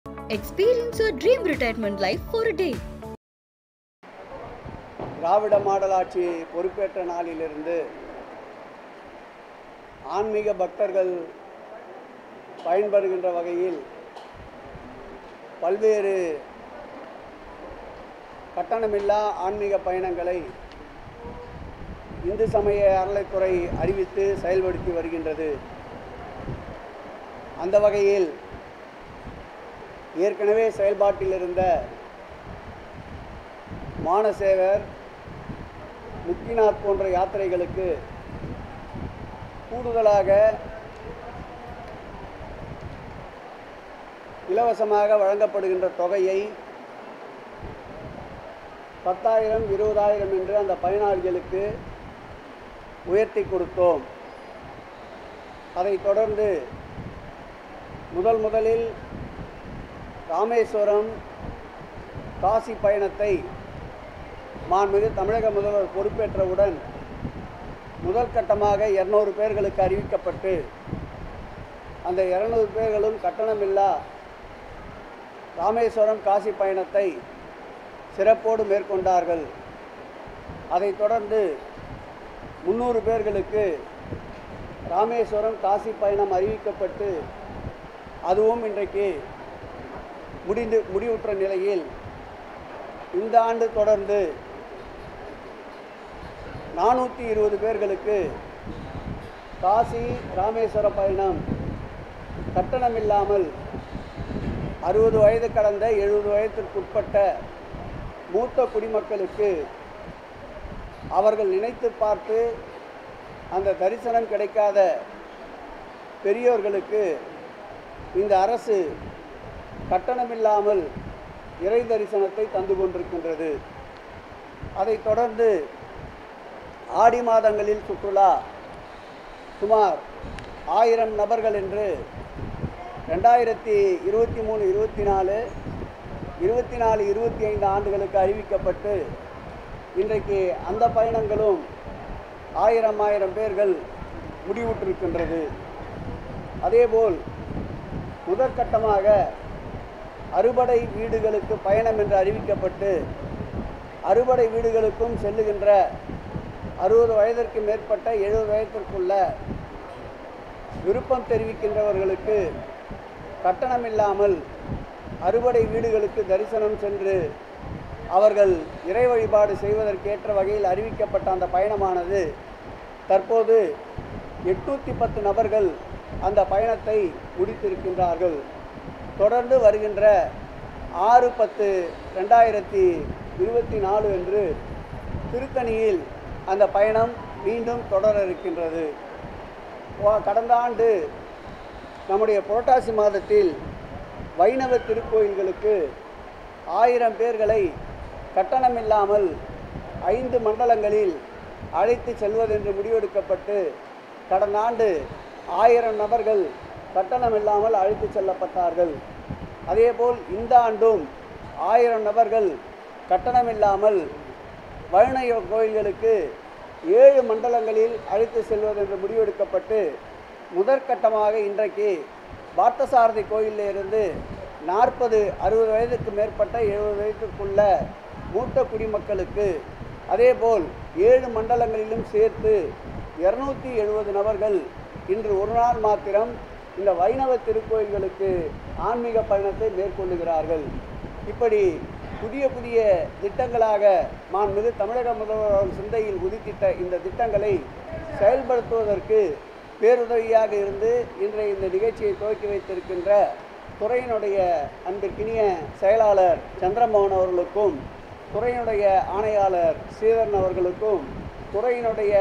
Experience your dream retirement life for a day. திராவிட model ஆட்சி பொறுப்பேற்ற நாளிலிருந்து ஆன்மீக பக்தர்கள் பயன்பெறுகின்ற வகையில் பல்வேறு கட்டணமில்லா ஆன்மீக பயணங்களை இந்து சமய அறநிலைத்துறை அறிவித்து செயல்படுத்தி வருகின்றது அந்த வகையில் ஏற்கனவே செயல்பாட்டில் இருந்த மானசேகர் முக்திநாத் போன்ற யாத்திரைகளுக்கு கூடுதலாக இலவசமாக வழங்கப்படுகின்ற தொகையை பத்தாயிரம் இருபதாயிரம் என்று அந்த பயனாளிகளுக்கு உயர்த்தி கொடுத்தோம் அதைத் தொடர்ந்து முதல் முதலில் ராமேஸ்வரம் காசி பயணத்தை மாண்புமிகு தமிழக முதல்வர் பொறுப்பேற்றவுடன் முதல் கட்டமாக இரநூறு பேர்களுக்கு அறிவிக்கப்பட்டு அந்த இரநூறு பேர்களும் கட்டணமில்லா ராமேஸ்வரம் காசி பயணத்தை சிறப்போடு மேற்கொண்டார்கள் அதைத் தொடர்ந்து முந்நூறு பேர்களுக்கு ராமேஸ்வரம் காசி பயணம் அறிவிக்கப்பட்டு அதுவும் இன்றைக்கு முடிந்து முடிவுற்ற நிலையில் இந்த ஆண்டு தொடர்ந்து நானூற்றி இருபது பேர்களுக்கு காசி ராமேஸ்வர பயணம் கட்டணமில்லாமல் அறுபது வயது கடந்த எழுபது வயதிற்குட்பட்ட மூத்த குடிமக்களுக்கு அவர்கள் நினைத்து பார்த்து அந்த தரிசனம் கிடைக்காத பெரியோர்களுக்கு இந்த அரசு கட்டணமில்லாமல் இறை தரிசனத்தை தந்து கொண்டிருக்கின்றது அதைத் தொடர்ந்து ஆடி மாதங்களில் சுற்றுலா சுமார் ஆயிரம் நபர்கள் என்று ரெண்டாயிரத்தி இருபத்தி மூணு இருபத்தி நாலு இருபத்தி நாலு இருபத்தி ஐந்து ஆண்டுகளுக்கு அறிவிக்கப்பட்டு இன்றைக்கு அந்த பயணங்களும் ஆயிரம் ஆயிரம் பேர்கள் முடிவுற்றிருக்கின்றது அதேபோல் முதற்கட்டமாக அறுபடை வீடுகளுக்கு பயணம் என்று அறிவிக்கப்பட்டு அறுபடை வீடுகளுக்கும் செல்லுகின்ற அறுபது வயதிற்கு மேற்பட்ட எழுபது வயதிற்குள்ள விருப்பம் தெரிவிக்கின்றவர்களுக்கு கட்டணமில்லாமல் அறுபடை வீடுகளுக்கு தரிசனம் சென்று அவர்கள் இறை வழிபாடு செய்வதற்கேற்ற வகையில் அறிவிக்கப்பட்ட அந்த பயணமானது தற்போது எட்நூற்றி பத்து நபர்கள் அந்த பயணத்தை முடித்திருக்கின்றார்கள் தொடர்ந்து வருகின்ற ஆறு பத்து ரெண்டாயிரத்தி இருபத்தி நாலு அன்று திருத்தணியில் அந்த பயணம் மீண்டும் தொடர இருக்கின்றது வா- கடந்த ஆண்டு நம்முடைய புரட்டாசி மாதத்தில் வைணவ திருக்கோயில்களுக்கு ஆயிரம் பேர்களை கட்டணமில்லாமல் ஐந்து மண்டலங்களில் அழைத்து செல்வதென்று முடிவெடுக்கப்பட்டு கடந்த ஆண்டு ஆயிரம் நபர்கள் கட்டணமில்லாமல் அழைத்து செல்லப்பட்டார்கள் அதேபோல் இந்த ஆண்டும் ஆயிரம் நபர்கள் கட்டணமில்லாமல் வைணவ கோயில்களுக்கு ஏழு மண்டலங்களில் அழைத்து செல்வதென்று முடிவெடுக்கப்பட்டு முதற்கட்டமாக இன்றைக்கு பார்த்தசாரதி கோயிலில் இருந்து நாற்பது அறுபது வயதுக்கு மேற்பட்ட எழுபது வயதுக்குள்ள மூத்த குடிமக்களுக்கு அதேபோல் ஏழு மண்டலங்களிலும் சேர்த்து இரநூத்தி எழுபது நபர்கள் இன்று ஒரு நாள் மாத்திரம் இந்த வைணவ திருக்கோயில்களுக்கு ஆன்மீக பயணத்தை மேற்கொள்ளுகிறார்கள் இப்படி புதிய புதிய திட்டங்களாக மாண்புமிகு தமிழக முதல்வர் அவர்கள் சிந்தையில் உதித்திட்ட இந்த திட்டங்களை செயல்படுத்துவதற்கு பேருதவியாக இருந்து இன்றைய இந்த நிகழ்ச்சியை துவக்கி வைத்திருக்கின்ற துறையினுடைய அன்பிற்கினிய செயலாளர் சந்திரமோகன் அவர்களுக்கும் துறையினுடைய ஆணையாளர் ஸ்ரீதரன் அவர்களுக்கும் துறையினுடைய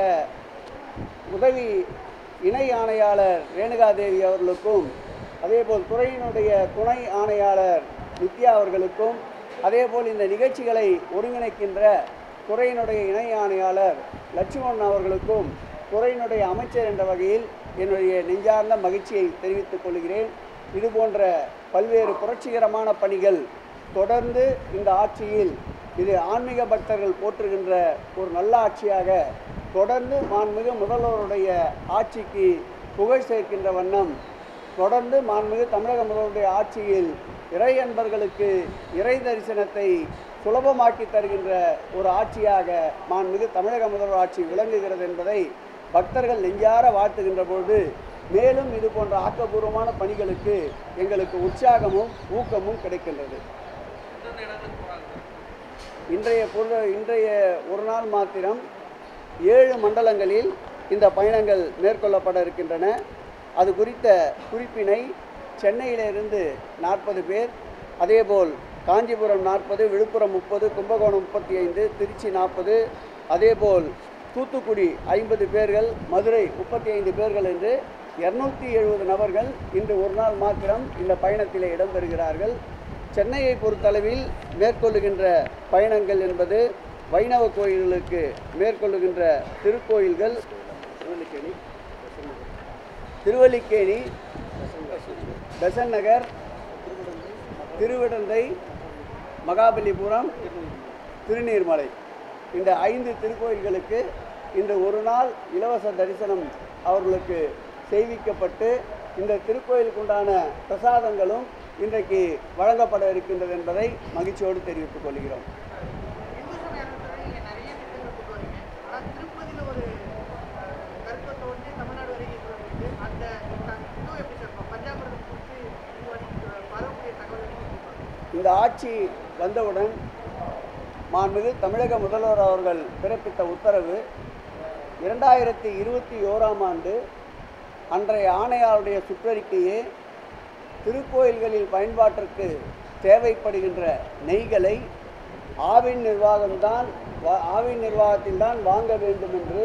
உதவி இணை ஆணையாளர் ரேணுகாதேவி அவர்களுக்கும் அதேபோல் துறையினுடைய துணை ஆணையாளர் நித்யா அவர்களுக்கும் அதேபோல் இந்த நிகழ்ச்சிகளை ஒருங்கிணைக்கின்ற துறையினுடைய இணை ஆணையாளர் லட்சுமணன் அவர்களுக்கும் துறையினுடைய அமைச்சர் என்ற வகையில் என்னுடைய நெஞ்சார்ந்த மகிழ்ச்சியை தெரிவித்துக் கொள்கிறேன் இது போன்ற பல்வேறு புரட்சிகரமான பணிகள் தொடர்ந்து இந்த ஆட்சியில் இது ஆன்மீக பக்தர்கள் போற்றுகின்ற ஒரு நல்ல ஆட்சியாக தொடர்ந்து மாண்புமிகு முதல்வருடைய ஆட்சிக்கு புகழ் சேர்க்கின்ற வண்ணம் தொடர்ந்து மாண்புமிகு தமிழக முதல்வருடைய ஆட்சியில் இறை அன்பர்களுக்கு இறை தரிசனத்தை சுலபமாக்கி தருகின்ற ஒரு ஆட்சியாக மாண்புமிகு தமிழக முதல்வர் ஆட்சி விளங்குகிறது என்பதை பக்தர்கள் நெஞ்சார வாழ்த்துகின்ற பொழுது மேலும் இது போன்ற ஆக்கப்பூர்வமான பணிகளுக்கு எங்களுக்கு உற்சாகமும் ஊக்கமும் கிடைக்கின்றது இன்றைய பொருள் இன்றைய ஒரு நாள் மாத்திரம் ஏழு மண்டலங்களில் இந்த பயணங்கள் மேற்கொள்ளப்பட இருக்கின்றன அது குறித்த குறிப்பினை சென்னையிலிருந்து நாற்பது பேர் அதேபோல் காஞ்சிபுரம் நாற்பது விழுப்புரம் முப்பது கும்பகோணம் முப்பத்தி ஐந்து திருச்சி நாற்பது அதேபோல் தூத்துக்குடி ஐம்பது பேர்கள் மதுரை முப்பத்தி ஐந்து பேர்கள் என்று இரநூத்தி எழுபது நபர்கள் இன்று ஒரு நாள் மாத்திரம் இந்த பயணத்திலே இடம்பெறுகிறார்கள் சென்னையை பொறுத்தளவில் மேற்கொள்ளுகின்ற பயணங்கள் என்பது வைணவ கோயில்களுக்கு மேற்கொள்ளுகின்ற திருக்கோயில்கள் திருவல்லிக்கேணி திருவல்லிக்கேணி பெசன் நகர் திருவிடந்தை மகாபலிபுரம் திருநீர்மலை இந்த ஐந்து திருக்கோயில்களுக்கு இந்த ஒரு நாள் இலவச தரிசனம் அவர்களுக்கு செய்விக்கப்பட்டு இந்த திருக்கோயிலுக்கு உண்டான பிரசாதங்களும் இன்றைக்கு வழங்கப்பட இருக்கின்றது என்பதை மகிழ்ச்சியோடு தெரிவித்துக் கொள்கிறோம் இந்து சமயத்துறை நீங்க நிறைய திட்டங்கள் கொண்டு வரீங்க ஆனா திருப்பதியில ஒரு அஹ், கருத்தை தோண்டி தமிழ்நாடு வரைக்கும் கொண்டு வந்து அந்த த- இதுவும் எப்படி சார் இப்ப பஞ்சாமிரதம் குறித்து இது வரைக்கும் வரக்கூடிய தகவல் எப்படி கொடுப்பாங்க? இந்த ஆட்சி வந்தவுடன் மாண்புமிகு தமிழக முதல்வர் அவர்கள் பிறப்பித்த உத்தரவு இரண்டாயிரத்தி இருபத்தி ஓராம் ஆண்டு அன்றைய ஆணையாளருடைய சுற்றறிக்கையே திருக்கோயில்களில் பயன்பாட்டிற்கு தேவைப்படுகின்ற நெய்களை ஆவின் நிர்வாகம்தான் வா- ஆவின் நிர்வாகத்தில்தான் வாங்க வேண்டும் என்று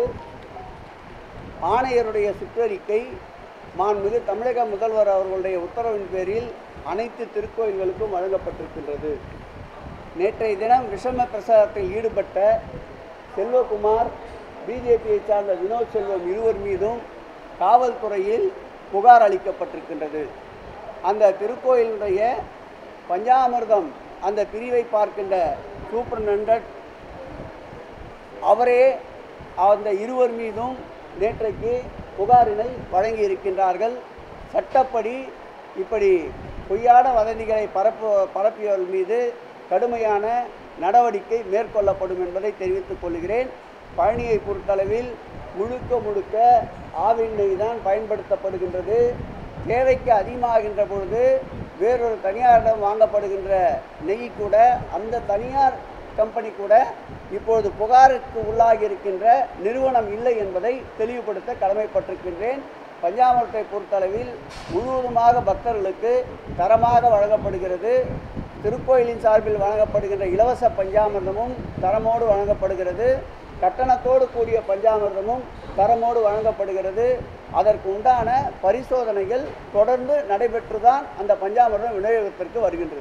ஆணையருடைய சுற்றறிக்கை மாண்புமிகு தமிழக முதல்வர் அவர்களுடைய உத்தரவின் பேரில் அனைத்து திருக்கோயில்களுக்கும் வழங்கப்பட்டிருக்கின்றது நேற்றைய தினம் விஷம பிரசாரத்தில் ஈடுபட்ட செல்வகுமார் பிஜேபியை சார்ந்த வினோத் செல்வம் இருவர் மீதும் காவல்துறையில் புகார் அளிக்கப்பட்டிருக்கின்றது அந்த திருக்கோயிலுடைய பஞ்சாமிர்தம் அந்த பிரிவை பார்க்கின்ற சூப்பர்டென்டன்ட் அவரே அந்த இருவர் மீதும் நேற்றைக்கு புகாரினை வழங்கி இருக்கின்றார்கள் சட்டப்படி இப்படி பொய்யான வதந்திகளை பரப்பு பரப்பியவர்கள் மீது கடுமையான நடவடிக்கை மேற்கொள்ளப்படும் என்பதை தெரிவித்துக் கொள்கிறேன் பழனியை பொறுத்தளவில் முழுக்க முழுக்க ஆவின் நெய் தான் பயன்படுத்தப்படுகின்றது தேவைக்கு அதிகமாகின்ற பொழுது வேறொரு தனியாரிடம் வாங்கப்படுகின்ற நெய் கூட அந்த தனியார் கம்பெனி கூட இப்பொழுது புகாருக்கு உள்ளாகி இருக்கின்ற நிறுவனம் இல்லை என்பதை தெளிவுபடுத்த கடமைப்பட்டிருக்கின்றேன் பஞ்சாமிரத்தை பொறுத்தளவில் முழுவதுமாக பக்தர்களுக்கு தரமாக வழங்கப்படுகிறது திருக்கோயிலின் சார்பில் வழங்கப்படுகின்ற இலவச பஞ்சாமிர்தமும் தரமோடு வழங்கப்படுகிறது கட்டணத்தோடு கூடிய பஞ்சாமிர்தமும் தரமோடு வழங்கப்படுகிறது அதற்கு உண்டான பரிசோதனைகள் தொடர்ந்து நடைபெற்றுதான் அந்த பஞ்சாமிர்தம் விநியோகத்திற்கு வருகின்றது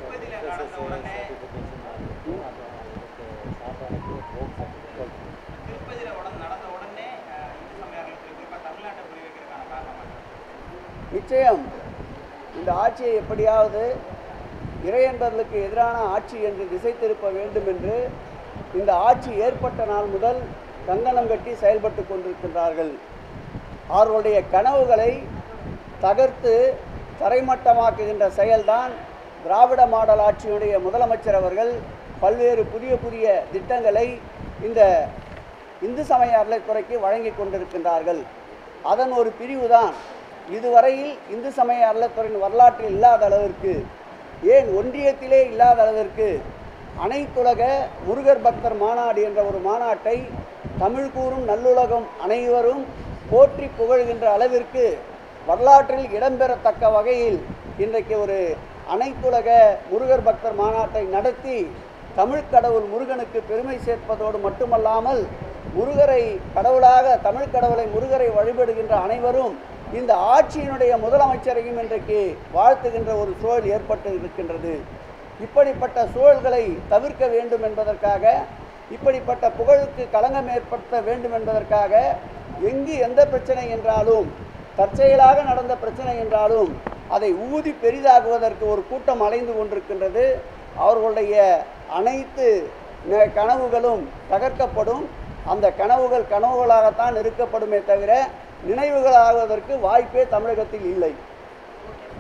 திருப்பதியில் உடனே நடந்த உடனே அஹ், இந்து சமய அறநிலையத்துறை குறிப்பாக தமிழ்நாட்டை குறி வைக்கிறதுக்கான காரணம் என்ன? நிச்சயம் இந்த ஆட்சியை எப்படியாவது இறையன்பர்களுக்கு எதிரான ஆட்சி என்று திசை திருப்ப வேண்டும் என்று இந்த ஆட்சி ஏற்பட்ட நாள் முதல் கங்கணம் கட்டி செயல்பட்டு கொண்டிருக்கின்றார்கள் அவர்களுடைய கனவுகளை தகர்த்து தரைமட்டமாக்குகின்ற செயல்தான் திராவிட மாடல் ஆட்சியுடைய முதலமைச்சர் அவர்கள் பல்வேறு புதிய புதிய திட்டங்களை இந்த இந்து சமய அறநிலைத்துறைக்கு வழங்கி கொண்டிருக்கின்றார்கள் அதன் ஒரு பிரிவுதான் இதுவரையில் இந்து சமய அறநிலைத்துறையின் வரலாற்றில் இல்லாத அளவிற்கு ஏன் ஒன்றியத்திலே இல்லாத அளவிற்கு அனைத்துலக முருகர் பக்தர் மாநாடு என்ற ஒரு மாநாட்டை தமிழ் கூறும் நல்லுலகம் அனைவரும் போற்றி புகழ்கின்ற அளவிற்கு வரலாற்றில் இடம்பெறத்தக்க வகையில் இன்றைக்கு ஒரு அனைத்துலக முருகர் பக்தர் மாநாட்டை நடத்தி தமிழ் கடவுள் முருகனுக்கு பெருமை சேர்ப்பதோடு மட்டுமல்லாமல் முருகரை கடவுளாக தமிழ் கடவுளை முருகரை வழிபடுகின்ற அனைவரும் இந்த ஆட்சியினுடைய முதலமைச்சரையும் இன்றைக்கு வாழ்த்துகின்ற ஒரு சூழல் ஏற்பட்டு இருக்கின்றது இப்படிப்பட்ட சூழல்களை தவிர்க்க வேண்டும் என்பதற்காக இப்படிப்பட்ட புகழுக்கு களங்கம் ஏற்படுத்த வேண்டும் என்பதற்காக எங்கு எந்த பிரச்சனை என்றாலும் தற்செயலாக நடந்த பிரச்சனை என்றாலும் அதை ஊதி பெரிதாகுவதற்கு ஒரு கூட்டம் அலைந்து கொண்டிருக்கின்றது அவர்களுடைய அனைத்து ந- கனவுகளும் தகர்க்கப்படும் அந்த கனவுகள் கனவுகளாகத்தான் இருக்கப்படுமே தவிர நினைவுகளாகுவதற்கு வாய்ப்பே தமிழகத்தில் இல்லை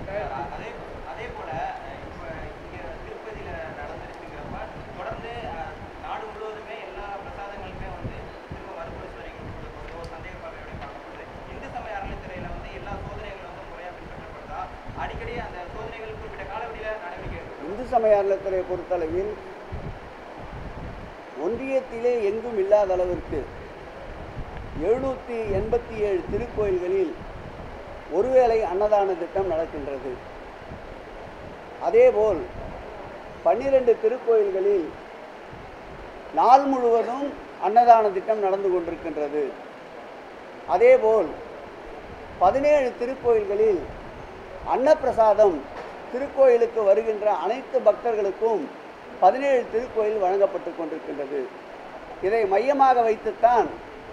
அதே அதே போல அஹ், இப்ப இங்க திருப்பதியில நடந்துருச்சுங்கிறப்ப தொடர்ந்து அஹ், நாடு முழுவதுமே எல்லா பிரசாதங்களுமே வந்து திரும்ப மறுபரிசோதனைக்கு கொடுக்கப்படுதோ சந்தேக பார்வையோட பார்க்கப்படுது இந்து சமய அறநிலைத்துறையில வந்து எல்லா சோதனைகளும் வந்து முறையா பின்பற்றப்படுதா அடிக்கடி அந்த சோதனைகள் குறிப்பிட்ட காலவெளியில நடவடிக்கை எடுக்கப்படுதா? இந்து சமய அறநிலையத்துறை பொறுத்தளவில் ஒன்றியத்திலே எங்கும் இல்லாத அளவிற்கு எழுநூற்றி எண்பத்தி ஏழு திருக்கோயில்களில் ஒருவேளை அன்னதான திட்டம் நடக்கின்றது அதேபோல் பன்னிரண்டு திருக்கோயில்களில் நாள் முழுவதும் அன்னதான திட்டம் நடந்து கொண்டிருக்கின்றது அதேபோல் பதினேழு திருக்கோயில்களில் அன்னப்பிரசாதம் திருக்கோயிலுக்கு வருகின்ற அனைத்து பக்தர்களுக்கும் பதினேழு திருக்கோயில் வழங்கப்பட்டு கொண்டிருக்கின்றது இதை மையமாக வைத்துத்தான்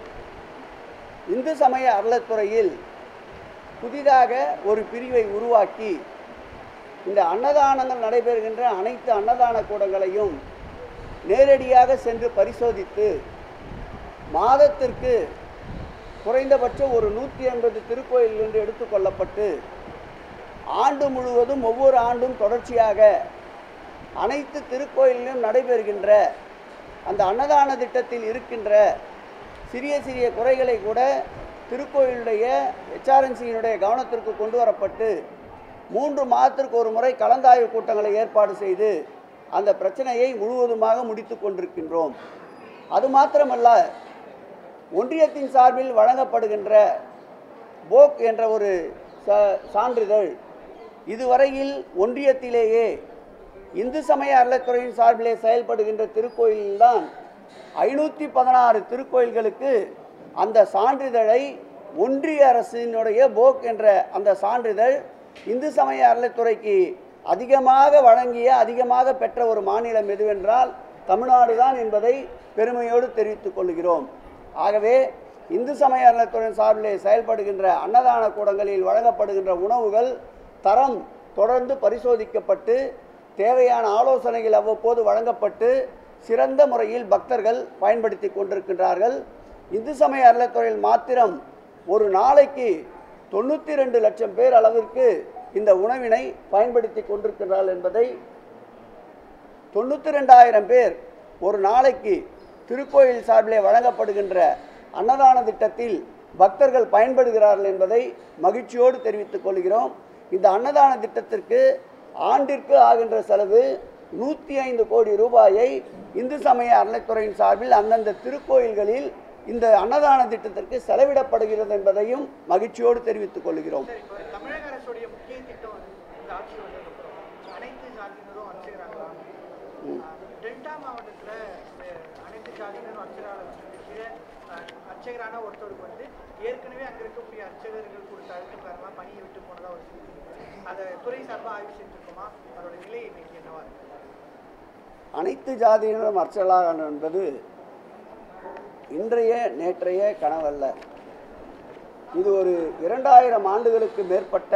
இந்து சமய அறநிலைத்துறையில் புதிதாக ஒரு பிரிவை உருவாக்கி இந்த அன்னதானங்கள் நடைபெறுகின்ற அனைத்து அன்னதான கூடங்களையும் நேரடியாக சென்று பரிசோதித்து மாதத்திற்கு குறைந்தபட்சம் ஒரு நூற்றி ஐம்பது திருக்கோயில் என்று எடுத்துக்கொள்ளப்பட்டு ஆண்டு முழுவதும் ஒவ்வொரு ஆண்டும் தொடர்ச்சியாக அனைத்து திருக்கோயிலிலும் நடைபெறுகின்ற அந்த அன்னதான திட்டத்தில் இருக்கின்ற சிறிய சிறிய குறைகளை கூட திருக்கோயிலுடைய ஹெச்ஆர்என்சியினுடைய கவனத்திற்கு கொண்டு வரப்பட்டு மூன்று மாதத்திற்கு ஒரு முறை கலந்தாய்வு கூட்டங்களை ஏற்பாடு செய்து அந்த பிரச்சனையை முழுவதுமாக முடித்து கொண்டிருக்கின்றோம் அது மாத்திரமல்ல ஒன்றியத்தின் சார்பில் வழங்கப்படுகின்ற போக் என்ற ஒரு ச- சான்றிதழ் இதுவரையில் ஒன்றியத்திலேயே இந்து சமய அறநிலைத்துறையின் சார்பிலே செயல்படுகின்ற திருக்கோயில்தான் ஐநூற்றி பதினாறு திருக்கோயில்களுக்கு அந்த சான்றிதழை ஒன்றிய அரசினுடைய போக் என்ற அந்த சான்றிதழ் இந்து சமய அறநிலைத்துறைக்கு அதிகமாக வழங்கிய அதிகமாக பெற்ற ஒரு மாநிலம் எதுவென்றால் தமிழ்நாடு தான் என்பதை பெருமையோடு தெரிவித்துக் கொள்கிறோம் ஆகவே இந்து சமய அறநிலையத்துறையின் சார்பிலே செயல்படுகின்ற அன்னதான கூடங்களில் வழங்கப்படுகின்ற உணவுகள் தரம் தொடர்ந்து பரிசோதிக்கப்பட்டு தேவையான ஆலோசனைகள் அவ்வப்போது வழங்கப்பட்டு சிறந்த முறையில் பக்தர்கள் பயன்படுத்தி கொண்டிருக்கின்றார்கள் இந்து சமய அறநிலையத்துறையில் மாத்திரம் ஒரு நாளைக்கு தொண்ணூற்றி ரெண்டு லட்சம் பேர் அளவிற்கு இந்த உணவினை பயன்படுத்தி கொண்டிருக்கிறார்கள் என்பதை தொண்ணூற்றி ரெண்டாயிரம் பேர் ஒரு நாளைக்கு திருக்கோயில் சார்பிலே வழங்கப்படுகின்ற அன்னதான திட்டத்தில் பக்தர்கள் பயன்படுகிறார்கள் என்பதை மகிழ்ச்சியோடு தெரிவித்துக் கொள்கிறோம் இந்த அன்னதான திட்டத்திற்கு ஆண்டிற்கு ஆகின்ற செலவு நூற்றி ஐந்து கோடி ரூபாயை இந்து சமய அறநிலைத்துறையின் சார்பில் அந்தந்த திருக்கோயில்களில் இந்த அன்னதான திட்டத்திற்கு செலவிடப்படுகிறது என்பதையும் மகிழ்ச்சியோடு தெரிவித்துக் கொள்கிறோம் சரி இப்போ தமிழக அரசுடைய முக்கிய திட்டம் வந்து இந்த ஆட்சி வந்ததுக்கப்புறம் அனைத்து ஜாதியினரும் அர்ச்சகராகலாம் டெல்டா மாவட்டத்தில் அனைத்து ஜாதியினரும் அர்ச்சகராக கீழே அஹ், அர்ச்சகரான ஒருத்தருக்கு வந்து ஏற்கனவே அங்கே இருக்கக்கூடிய அர்ச்சகர்கள் கொடுத்த அழுத்தம் காரணமாக பணியை விட்டு போனதாக ஒரு செய்தி இருக்கு. அதை துறை சார்பாக ஆய்வு செஞ்சுருக்கோமா அதோட நிலை இன்னைக்கு என்னவா இருக்கு அனைத்து ஜாதியினரும் அர்ச்சலாக என்பது இன்றைய நேற்றைய கனவல்ல இது ஒரு இரண்டாயிரம் ஆண்டுகளுக்கு மேற்பட்ட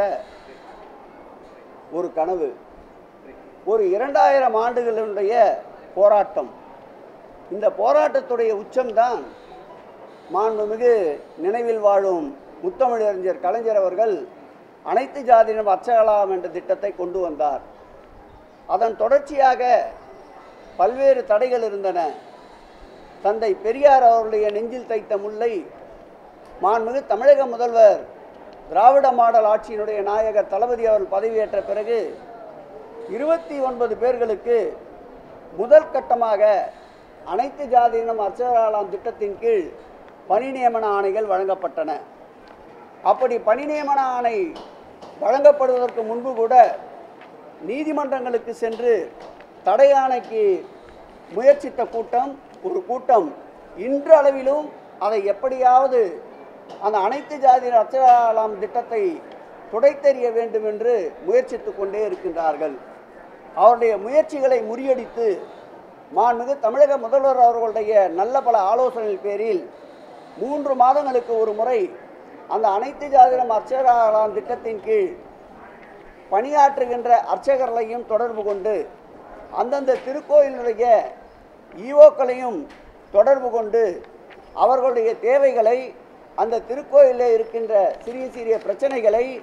ஒரு கனவு ஒரு இரண்டாயிரம் ஆண்டுகளுடைய போராட்டம் இந்த போராட்டத்துடைய உச்சம்தான் மாண்புமிகு நினைவில் வாழும் முத்தமிழறிஞர் கலைஞர் அவர்கள் அனைத்து ஜாதியினரும் அர்ச்சகலாம் என்ற திட்டத்தை கொண்டு வந்தார் அதன் தொடர்ச்சியாக பல்வேறு தடைகள் இருந்தன தந்தை பெரியார் அவருடைய நெஞ்சில் தைத்த முல்லை மாண்புமிகு தமிழக முதல்வர் திராவிட மாடல் ஆட்சியினுடைய நாயகர் தளபதி அவர்கள் பதவியேற்ற பிறகு இருபத்தி ஒன்பது பேர்களுக்கு முதல் கட்டமாக அனைத்து ஜாதியினம் அர்ச்சகராலாம் திட்டத்தின் கீழ் பணி நியமன ஆணைகள் வழங்கப்பட்டன அப்படி பணி நியமன ஆணை வழங்கப்படுவதற்கு முன்பு கூட நீதிமன்றங்களுக்கு சென்று தடை ஆணைக்கு முயற்சித்த கூட்டம் ஒரு கூட்டம் இன்று அளவிலும் அதை எப்படியாவது அந்த அனைத்து ஜாதியினர் அர்ச்சகலாம் திட்டத்தை துடைத்தெறிய வேண்டும் என்று முயற்சித்து கொண்டே இருக்கின்றார்கள் அவருடைய முயற்சிகளை முறியடித்து மாண்புமிகு தமிழக முதல்வர் அவர்களுடைய நல்ல பல ஆலோசனைகள் பேரில் மூன்று மாதங்களுக்கு ஒரு முறை அந்த அனைத்து ஜாதியினம் அர்ச்சகராகலாம் திட்டத்தின் கீழ் பணியாற்றுகின்ற அர்ச்சகர்களையும் தொடர்பு கொண்டு அந்தந்த திருக்கோயிலுடைய ஈவோக்களையும் தொடர்பு கொண்டு அவர்களுடைய தேவைகளை அந்த திருக்கோயிலில் இருக்கின்ற சிறிய சிறிய பிரச்சனைகளை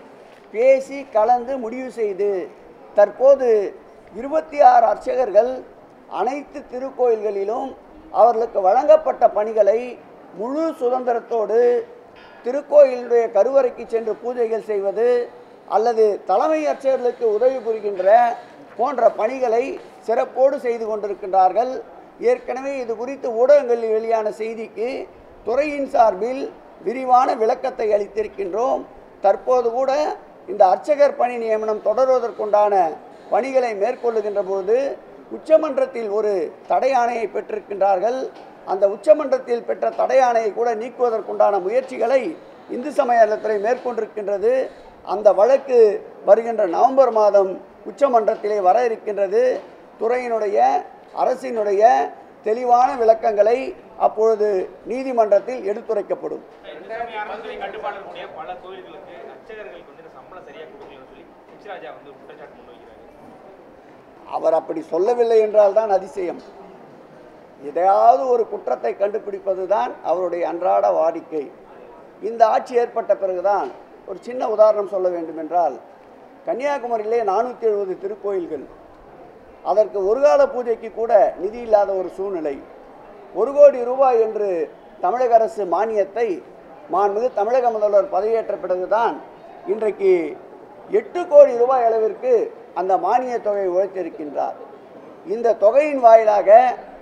பேசி கலந்து முடிவு செய்து தற்போது இருபத்தி ஆறு அர்ச்சகர்கள் அனைத்து திருக்கோயில்களிலும் அவர்களுக்கு வழங்கப்பட்ட பணிகளை முழு சுதந்திரத்தோடு திருக்கோயிலுடைய கருவறைக்கு சென்று பூஜைகள் செய்வது அல்லது தலைமை அர்ச்சகர்களுக்கு உதவி புரிகின்ற போன்ற பணிகளை சிறப்போடு செய்து கொண்டிருக்கின்றார்கள் ஏற்கனவே இது குறித்து ஊடகங்களில் வெளியான செய்திக்கு துறையின் சார்பில் விரிவான விளக்கத்தை அளித்திருக்கின்றோம் தற்போது கூட இந்த அர்ச்சகர் பணி நியமனம் தொடர்வதற்குண்டான பணிகளை மேற்கொள்ளுகின்ற போது உச்சமன்றத்தில் ஒரு தடை ஆணையை பெற்றிருக்கின்றார்கள் அந்த உச்சமன்றத்தில் பெற்ற தடை ஆணையை கூட நீக்குவதற்குண்டான முயற்சிகளை இந்து சமய அறத்துறை மேற்கொண்டிருக்கின்றது அந்த வழக்கு வருகின்ற நவம்பர் மாதம் உச்சமன்றத்திலே வர இருக்கின்றது துறையினுடைய அரசினுடைய தெளிவான விளக்கங்களை அப்பொழுது நீதிமன்றத்தில் எடுத்துரைக்கப்படும் இந்து சமய அறநிலையத்துறை கட்டுப்பாடு இருக்கக்கூடிய பல கோயில்களுக்கு அர்ச்சகர்களுக்கு வந்து சம்பளம் சரியா கொடுக்கலன்னு சொல்லி ராஜா வந்து குற்றச்சாட்டு முன்வைக்கிறாரு அவர் அப்படி சொல்லவில்லை என்றால் தான் அதிசயம் எதையாவது ஒரு குற்றத்தை கண்டுபிடிப்பது தான் அவருடைய அன்றாட வாடிக்கை இந்த ஆட்சி ஏற்பட்ட பிறகுதான் ஒரு சின்ன உதாரணம் சொல்ல வேண்டுமென்றால் கன்னியாகுமரியிலே நானூற்றி எழுபது திருக்கோயில்கள் அதற்கு ஒரு கால பூஜைக்கு கூட நிதி இல்லாத ஒரு சூழ்நிலை ஒரு கோடி ரூபாய் என்று தமிழக அரசு மானியத்தை மாண்புமிகு தமிழக முதல்வர் பதவியேற்ற பிறகுதான் இன்றைக்கு எட்டு கோடி ரூபாய் அளவிற்கு அந்த மானிய தொகை உழைத்திருக்கின்றார் இந்த தொகையின் வாயிலாக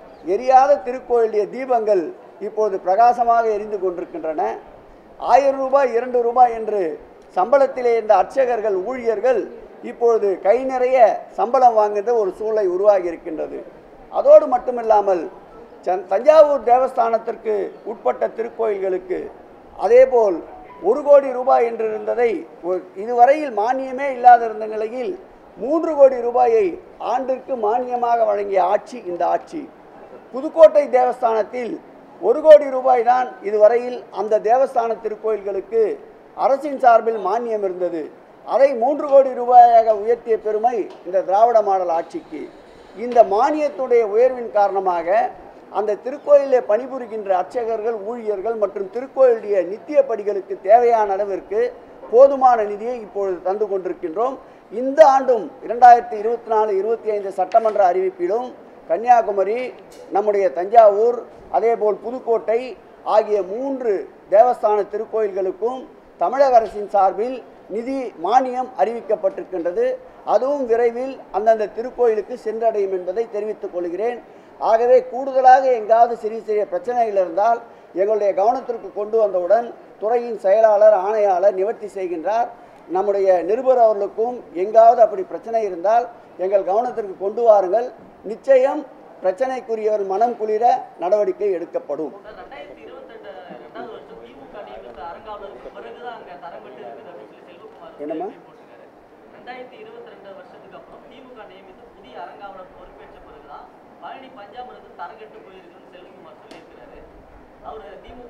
எரியாத திருக்கோயிலுடைய தீபங்கள் இப்போது பிரகாசமாக எரிந்து கொண்டிருக்கின்றன ஆயிரம் ரூபாய் இரண்டு ரூபாய் என்று சம்பளத்திலே இருந்த அர்ச்சகர்கள் ஊழியர்கள் இப்பொழுது கை நிறைய சம்பளம் வாங்குகின்ற ஒரு சூழலை உருவாகி இருக்கின்றது அதோடு மட்டுமில்லாமல் சந் தஞ்சாவூர் தேவஸ்தானத்திற்கு உட்பட்ட திருக்கோயில்களுக்கு அதேபோல் ஒரு கோடி ரூபாய் என்று இருந்ததை ஒரு- இதுவரையில் மானியமே இல்லாதிருந்த நிலையில் மூன்று கோடி ரூபாயை ஆண்டிற்கு மானியமாக வழங்கிய ஆட்சி இந்த ஆட்சி புதுக்கோட்டை தேவஸ்தானத்தில் ஒரு கோடி ரூபாய் தான் இதுவரையில் அந்த தேவஸ்தான திருக்கோயில்களுக்கு அரசின் சார்பில் மானியம் இருந்தது அதை மூன்று கோடி ரூபாயாக உயர்த்திய பெருமை இந்த திராவிட மாடல் ஆட்சிக்கு இந்த மானியத்துடைய உயர்வின் காரணமாக அந்த திருக்கோயிலில் பணிபுரிகின்ற அர்ச்சகர்கள் ஊழியர்கள் மற்றும் திருக்கோயிலுடைய நித்திய படிகளுக்கு தேவையான அளவிற்கு போதுமான நிதியை இப்பொழுது தந்து கொண்டிருக்கின்றோம் இந்த ஆண்டும் இரண்டாயிரத்தி இருபத்தி நாலு இருபத்தி ஐந்து சட்டமன்ற அறிவிப்பிலும் கன்னியாகுமரி நம்முடைய தஞ்சாவூர் அதேபோல் புதுக்கோட்டை ஆகிய மூன்று தேவஸ்தான திருக்கோயில்களுக்கும் தமிழக அரசின் சார்பில் நிதி மானியம் அறிவிக்கப்பட்டிருக்கின்றது அதுவும் விரைவில் அந்தந்த திருக்கோயிலுக்கு சென்றடையும் என்பதை தெரிவித்துக் கொள்கிறேன் ஆகவே கூடுதலாக எங்காவது சிறிய சிறிய பிரச்சனைகள் இருந்தால் எங்களுடைய கவனத்திற்கு கொண்டு வந்தவுடன் துறையின் செயலாளர் ஆணையாளர் நிவர்த்தி செய்கின்றார் நம்முடைய நிருபர் அவர்களுக்கும் எங்காவது அப்படி பிரச்சனை இருந்தால் எங்கள் கவனத்திற்கு கொண்டு வாருங்கள் நிச்சயம் பிரச்சனைக்குரியவர் மனம் குளிர நடவடிக்கை எடுக்கப்படும் ரெண்டாயிரத்தி இருபத்தி ரெண்டு ரெண்டாவது வருஷம் திமுக நியமித்த அறங்காவலருக்கு பிறகுதான் அங்க தரம் பெற்று இருக்குது அப்படின்னு சொல்லி செல்வகுமார் என்னம்மா? போட்டிருக்காரு ரெண்டாயிரத்தி இருபத்தி ரெண்டு வருஷத்துக்கு அப்புறம் திமுக நியமித்த புதிய அறங்காவலர் பொறுப்பேற்ற பிறகுதான் பழனி பஞ்சாமிரத்து தரம் கெட்டு போயிருக்குன்னு செல்வகுமார் சொல்லியிருக்கிறாரு அவரு திமுக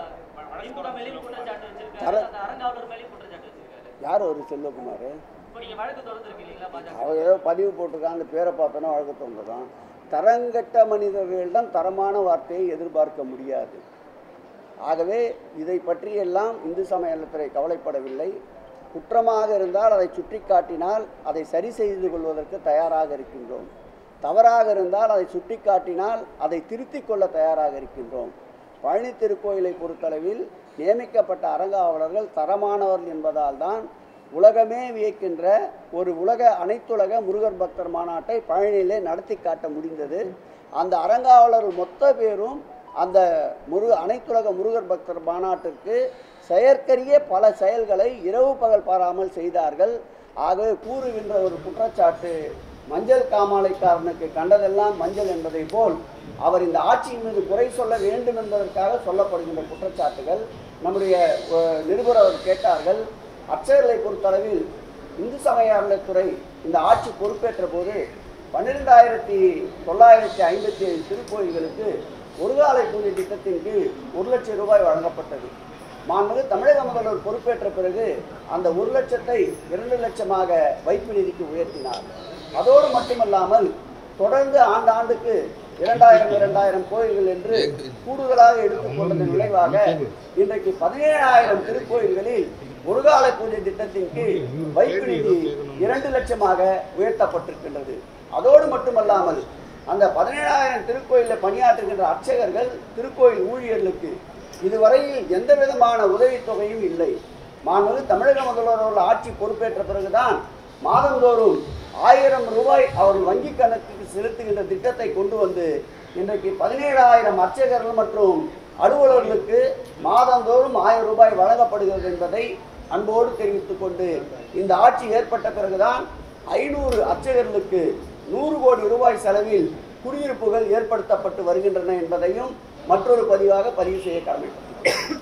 திமுக மேலேயும் குற்றச்சாட்டு வச்சிருக்காரு தர- அந்த அறங்காவலர் மேலேயும் குற்றச்சாட்டு வச்சிருக்காரு யார் ஒரு செல்வகுமார் இப்போ நீங்க வழக்கு தொடர்ந்துருக்கு இல்லைங்களா பாஜக அவர் ஏதோ பதிவு போட்டிருக்கான் அந்த பேரை பார்த்தோன்னா வழக்கு தோன்றுதான் தரங்கட்ட மனிதர்களிடம் தரமான வார்த்தையை எதிர்பார்க்க முடியாது ஆகவே இதை பற்றியெல்லாம் இந்து சமய நலத்துறை கவலைப்படவில்லை குற்றமாக இருந்தால் அதை சுட்டி காட்டினால் அதை சரி செய்து கொள்வதற்கு தயாராக இருக்கின்றோம் தவறாக இருந்தால் அதை சுட்டி காட்டினால் அதை திருத்திக் கொள்ள தயாராக இருக்கின்றோம் பழனி திருக்கோயிலை பொறுத்தளவில் நியமிக்கப்பட்ட அரங்காவலர்கள் தரமானவர்கள் என்பதால் தான் உலகமே வியக்கின்ற ஒரு உலக அனைத்துலக முருகர் பக்தர் மாநாட்டை பழனியிலே நடத்தி காட்ட முடிந்தது அந்த அரங்காவலர்கள் மொத்த பேரும் அந்த முரு அனைத்துலக முருகர் பக்தர் மாநாட்டிற்கு செயற்கரிய பல செயல்களை இரவு பகல் பாராமல் செய்தார்கள் ஆகவே கூறுகின்ற ஒரு குற்றச்சாட்டு மஞ்சள் காமாலைக்காரனுக்கு கண்டதெல்லாம் மஞ்சள் என்பதை போல் அவர் இந்த ஆட்சியின் மீது குறை சொல்ல வேண்டும் என்பதற்காக சொல்லப்படுகின்ற குற்றச்சாட்டுகள் நம்முடைய அஹ், நிருபர் அவர் கேட்டார்கள் அர்ச்சகர்களை பொறுத்தளவில் இந்து சமய அறநிலைத்துறை இந்த ஆட்சி பொறுப்பேற்ற போது பன்னிரெண்டாயிரத்தி தொள்ளாயிரத்தி ஐம்பத்தி ஏழு திருக்கோயில்களுக்கு ஒருகாலை பூஜை திட்டத்தின் கீழ் ஒரு லட்சம் ரூபாய் வழங்கப்பட்டது மாண்புமிகு தமிழக முதல்வர் பொறுப்பேற்ற பிறகு அந்த ஒரு லட்சத்தை இரண்டு லட்சமாக வைப்பு நிதிக்கு உயர்த்தினார் அதோடு மட்டுமல்லாமல் தொடர்ந்து ஆண்டாண்டுக்கு இரண்டாயிரம் இரண்டாயிரம் கோயில்கள் என்று கூடுதலாக எடுத்துக்கொண்டதன் விளைவாக இன்றைக்கு பதினேழாயிரம் திருக்கோயில்களில் ஒருகால பூஜை திட்டத்தின் கீழ் வைப்பு நிதி இரண்டு லட்சமாக உயர்த்தப்பட்டிருக்கின்றது அதோடு மட்டுமல்லாமல் அந்த பதினேழாயிரம் திருக்கோயிலில் பணியாற்றுகின்ற அர்ச்சகர்கள் திருக்கோயில் ஊழியர்களுக்கு இதுவரையில் எந்த விதமான உதவித்தொகையும் இல்லை மாண்புமிகு தமிழக முதல்வர் அவர்கள் ஆட்சி பொறுப்பேற்ற பிறகுதான் மாதந்தோறும் ஆயிரம் ரூபாய் அவர்கள் வங்கி கணக்குக்கு செலுத்துகின்ற திட்டத்தை கொண்டு வந்து இன்றைக்கு பதினேழாயிரம் அர்ச்சகர்கள் மற்றும் அலுவலர்களுக்கு மாதந்தோறும் ஆயிரம் ரூபாய் வழங்கப்படுகிறது என்பதை அன்போடு தெரிவித்துக் கொண்டு இந்த ஆட்சி ஏற்பட்ட பிறகுதான் ஐநூறு அர்ச்சகர்களுக்கு நூறு கோடி ரூபாய் செலவில் குடியிருப்புகள் ஏற்படுத்தப்பட்டு வருகின்றன என்பதையும் மற்றொரு பதிவாக பதிவு செய்ய கடமைப்பட்டது